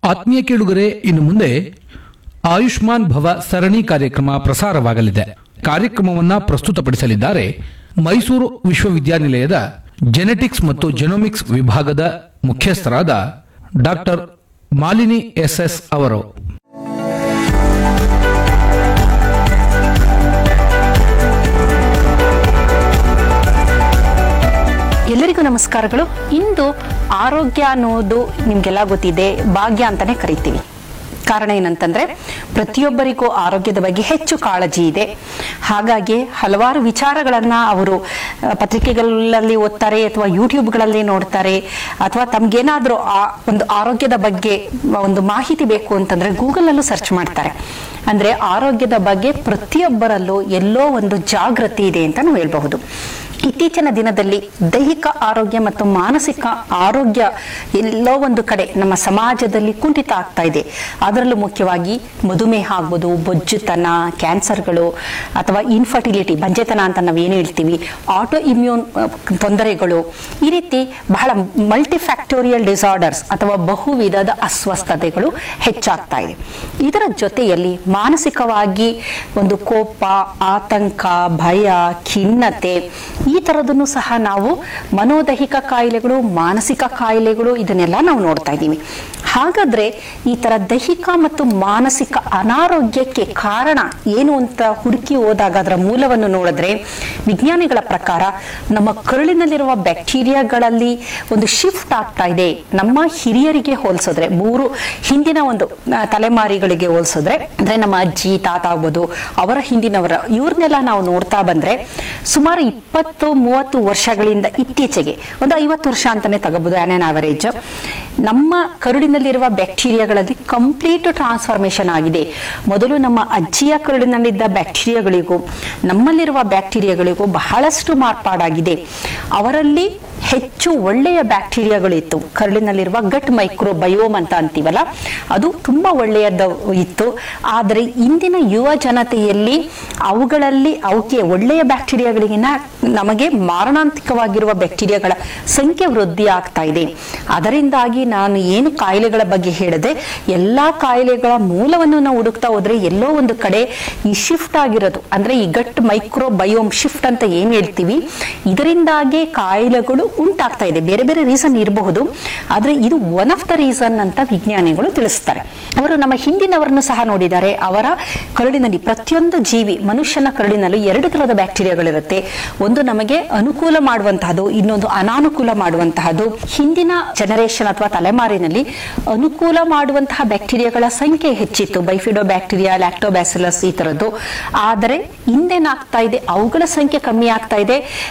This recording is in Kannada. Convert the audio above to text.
ಆತ್ಮೀಯ ಕೇಳುಗರೆ ಇನ್ನು ಮುಂದೆ ಆಯುಷ್ಮಾನ್ ಭವ ಸರಣಿ ಕಾರ್ಯಕ್ರಮ ಪ್ರಸಾರವಾಗಲಿದೆ ಕಾರ್ಯಕ್ರಮವನ್ನ ಪ್ರಸ್ತುತಪಡಿಸಲಿದ್ದಾರೆ ಮೈಸೂರು ವಿಶ್ವವಿದ್ಯಾನಿಲಯದ ಜೆನೆಟಿಕ್ಸ್ ಮತ್ತು ಜೆನೋಮಿಕ್ಸ್ ವಿಭಾಗದ ಮುಖ್ಯಸ್ಥರಾದ ಡಾಕ್ಟರ್ ಮಾಲಿನಿ ಎಸ್ಎಸ್ ಅವರು ಎಲ್ಲರಿಗೂ ನಮಸ್ಕಾರಗಳು ಇಂದು ಆರೋಗ್ಯ ಅನ್ನೋದು ನಿಮ್ಗೆಲ್ಲ ಗೊತ್ತಿದೆ ಭಾಗ್ಯ ಅಂತಾನೆ ಕರಿತೀವಿ ಕಾರಣ ಏನಂತಂದ್ರೆ ಪ್ರತಿಯೊಬ್ಬರಿಗೂ ಆರೋಗ್ಯದ ಬಗ್ಗೆ ಹೆಚ್ಚು ಕಾಳಜಿ ಇದೆ ಹಾಗಾಗಿ ಹಲವಾರು ವಿಚಾರಗಳನ್ನ ಅವರು ಆ, ಪತ್ರಿಕೆಗಳಲ್ಲಿ ಓದ್ತಾರೆ ಅಥವಾ ಯೂಟ್ಯೂಬ್ಗಳಲ್ಲಿ ನೋಡ್ತಾರೆ ಅಥವಾ ತಮ್ಗೇನಾದ್ರೂ ಆ ಒಂದು ಆರೋಗ್ಯದ ಬಗ್ಗೆ ಒಂದು ಮಾಹಿತಿ ಬೇಕು ಅಂತಂದ್ರೆ ಗೂಗಲ್ ಅಲ್ಲೂ ಸರ್ಚ್ ಮಾಡ್ತಾರೆ ಅಂದ್ರೆ ಆರೋಗ್ಯದ ಬಗ್ಗೆ ಪ್ರತಿಯೊಬ್ಬರಲ್ಲೂ ಎಲ್ಲೋ ಒಂದು ಜಾಗೃತಿ ಇದೆ ಅಂತ ನಾವು ಹೇಳ್ಬಹುದು ಇತ್ತೀಚಿನ ದಿನದಲ್ಲಿ ದೈಹಿಕ ಆರೋಗ್ಯ ಮತ್ತು ಮಾನಸಿಕ ಆರೋಗ್ಯ ಎಲ್ಲೋ ಒಂದು ಕಡೆ ನಮ್ಮ ಸಮಾಜದಲ್ಲಿ ಕುಂಠಿತ ಆಗ್ತಾ ಇದೆ ಅದರಲ್ಲೂ ಮುಖ್ಯವಾಗಿ ಮಧುಮೇಹ ಆಗ್ಬೋದು ಬೊಜ್ಜುತನ ಕ್ಯಾನ್ಸರ್ಗಳು ಅಥವಾ ಇನ್ಫರ್ಟಿಲಿಟಿ ಬಂಜೆತನ ಅಂತ ನಾವು ಏನು ಹೇಳ್ತೀವಿ ಆಟೋ ಇಮ್ಯೂನ್ ತೊಂದರೆಗಳು ಈ ರೀತಿ ಬಹಳ ಮಲ್ಟಿಫ್ಯಾಕ್ಟೋರಿಯಲ್ ಡಿಸಾರ್ಡರ್ಸ್ ಅಥವಾ ಬಹು ವಿಧದ ಅಸ್ವಸ್ಥತೆಗಳು ಹೆಚ್ಚಾಗ್ತಾ ಇದೆ ಇದರ ಜೊತೆಯಲ್ಲಿ ಮಾನಸಿಕವಾಗಿ ಒಂದು ಕೋಪ ಆತಂಕ ಭಯ ಖಿನ್ನತೆ ಈ ತರದನ್ನು ಸಹ ನಾವು ಮನೋದೈಹಿಕ ಕಾಯಿಲೆಗಳು ಮಾನಸಿಕ ಕಾಯಿಲೆಗಳು ಇದನ್ನೆಲ್ಲ ನಾವು ನೋಡ್ತಾ ಇದ್ದೀವಿ ಹಾಗಾದ್ರೆ ಈ ತರ ದೈಹಿಕ ಮತ್ತು ಮಾನಸಿಕ ಅನಾರೋಗ್ಯಕ್ಕೆ ಕಾರಣ ಏನು ಅಂತ ಹುಡುಕಿ ಹೋದಾಗ ಅದರ ಮೂಲವನ್ನು ನೋಡಿದ್ರೆ ವಿಜ್ಞಾನಿಗಳ ಪ್ರಕಾರ ನಮ್ಮ ಕರುಳಿನಲ್ಲಿರುವ ಬ್ಯಾಕ್ಟೀರಿಯಾಗಳಲ್ಲಿ ಒಂದು ಶಿಫ್ಟ್ ಆಗ್ತಾ ಇದೆ ನಮ್ಮ ಹಿರಿಯರಿಗೆ ಹೋಲಿಸಿದ್ರೆ ಮೂರು ಹಿಂದಿನ ಒಂದು ಆ, ತಲೆಮಾರಿಗಳಿಗೆ ಹೋಲಿಸಿದ್ರೆ ಅಂದ್ರೆ ನಮ್ಮ ಅಜ್ಜಿ ತಾತ ಆಗ್ಬೋದು ಅವರ ಹಿಂದಿನವರ ಇವ್ರನ್ನೆಲ್ಲ ನಾವು ನೋಡ್ತಾ ಬಂದ್ರೆ ಸುಮಾರು ಇಪ್ಪತ್ತು ಮೂವತ್ತು ವರ್ಷಗಳಿಂದ ಇತ್ತೀಚೆಗೆ ಒಂದು ಐವತ್ತು ವರ್ಷ ಅಂತಾನೆ ತಗೋಬಹುದು ಆನ್ ಅವರೇಜ್ ನಮ್ಮ ಕರುಳಿನಲ್ಲಿರುವ ಬ್ಯಾಕ್ಟೀರಿಯಾಗಳಲ್ಲಿ ಕಂಪ್ಲೀಟ್ ಟ್ರಾನ್ಸ್ಫಾರ್ಮೇಶನ್ ಆಗಿದೆ ಮೊದಲು ನಮ್ಮ ಅಜ್ಜಿಯ ಕರುಳಿನಲ್ಲಿದ್ದ ಬ್ಯಾಕ್ಟೀರಿಯಾಗಳಿಗೂ ನಮ್ಮಲ್ಲಿರುವ ಬ್ಯಾಕ್ಟೀರಿಯಾಗಳಿಗೂ ಬಹಳಷ್ಟು ಮಾರ್ಪಾಡಾಗಿದೆ ಅವರಲ್ಲಿ ಹೆಚ್ಚು ಒಳ್ಳೆಯ ಬ್ಯಾಕ್ಟೀರಿಯಾಗಳಿತ್ತು ಕರುಳಿನಲ್ಲಿರುವ ಗಟ್ ಮೈಕ್ರೋ ಬಯೋಮ್ ಅಂತ ಅಂತೀವಲ್ಲ ಅದು ತುಂಬಾ ಒಳ್ಳೆಯದ ಇತ್ತು ಆದರೆ ಇಂದಿನ ಯುವ ಜನತೆಯಲ್ಲಿ ಅವುಗಳಲ್ಲಿ ಅವಕ್ಕೆ ಒಳ್ಳೆಯ ಬ್ಯಾಕ್ಟೀರಿಯಾಗಳಿಗಿನ ನಮಗೆ ಮಾರಣಾಂತಿಕವಾಗಿರುವ ಬ್ಯಾಕ್ಟೀರಿಯಾಗಳ ಸಂಖ್ಯೆ ವೃದ್ಧಿ ಆಗ್ತಾ ಇದೆ ಅದರಿಂದಾಗಿ ನಾನು ಏನು ಕಾಯಿಲೆಗಳ ಬಗ್ಗೆ ಹೇಳಿದೆ ಎಲ್ಲಾ ಕಾಯಿಲೆಗಳ ಮೂಲವನ್ನು ನಾವು ಹುಡುಕ್ತಾ ಹೋದ್ರೆ ಎಲ್ಲೋ ಒಂದು ಕಡೆ ಈ ಶಿಫ್ಟ್ ಆಗಿರೋದು ಅಂದ್ರೆ ಈ ಗಟ್ ಮೈಕ್ರೋ ಬಯೋಮ್ ಶಿಫ್ಟ್ ಅಂತ ಏನ್ ಹೇಳ್ತೀವಿ ಇದರಿಂದಾಗಿ ಕಾಯಿಲೆಗಳು ಉಂಟಾಗ್ತಾ ಇದೆ ಬೇರೆ ಬೇರೆ ರೀಸನ್ ಇರಬಹುದು ಆದ್ರೆ ಇದು ಒನ್ ಆಫ್ ದ ರೀಸನ್ ಅಂತ ವಿಜ್ಞಾನಿಗಳು ತಿಳಿಸ್ತಾರೆ ಅವರು ನಮ್ಮ ಹಿಂದಿನವರನ್ನು ಸಹ ನೋಡಿದ್ದಾರೆ ಅವರ ಕರುಳಿನಲ್ಲಿ ಪ್ರತಿಯೊಂದು ಜೀವಿ ಮನುಷ್ಯನ ಕರುಳಿನಲ್ಲಿ ಎರಡು ತರಹದ ಬ್ಯಾಕ್ಟೀರಿಯಾಗಳಿರುತ್ತೆ ಒಂದು ನಮಗೆ ಅನುಕೂಲ ಮಾಡುವಂತಹದ್ದು ಇನ್ನೊಂದು ಅನಾನುಕೂಲ ಮಾಡುವಂತಹದ್ದು ಹಿಂದಿನ ಜನರೇಷನ್ ಅಥವಾ ತಲೆಮಾರಿನಲ್ಲಿ ಅನುಕೂಲ ಮಾಡುವಂತಹ ಬ್ಯಾಕ್ಟೀರಿಯಾಗಳ ಸಂಖ್ಯೆ ಹೆಚ್ಚಿತ್ತು ಬೈಫಿಡೋ ಬ್ಯಾಕ್ಟೀರಿಯಾ ಲ್ಯಾಕ್ಟೋಬ್ಯಾಸಿಲಸ್ ಈ ತರದ್ದು ಆದರೆ ಹಿಂದೇನಾಗ್ತಾ ಇದೆ ಅವುಗಳ ಸಂಖ್ಯೆ ಕಮ್ಮಿ ಆಗ್ತಾ ಇದೆ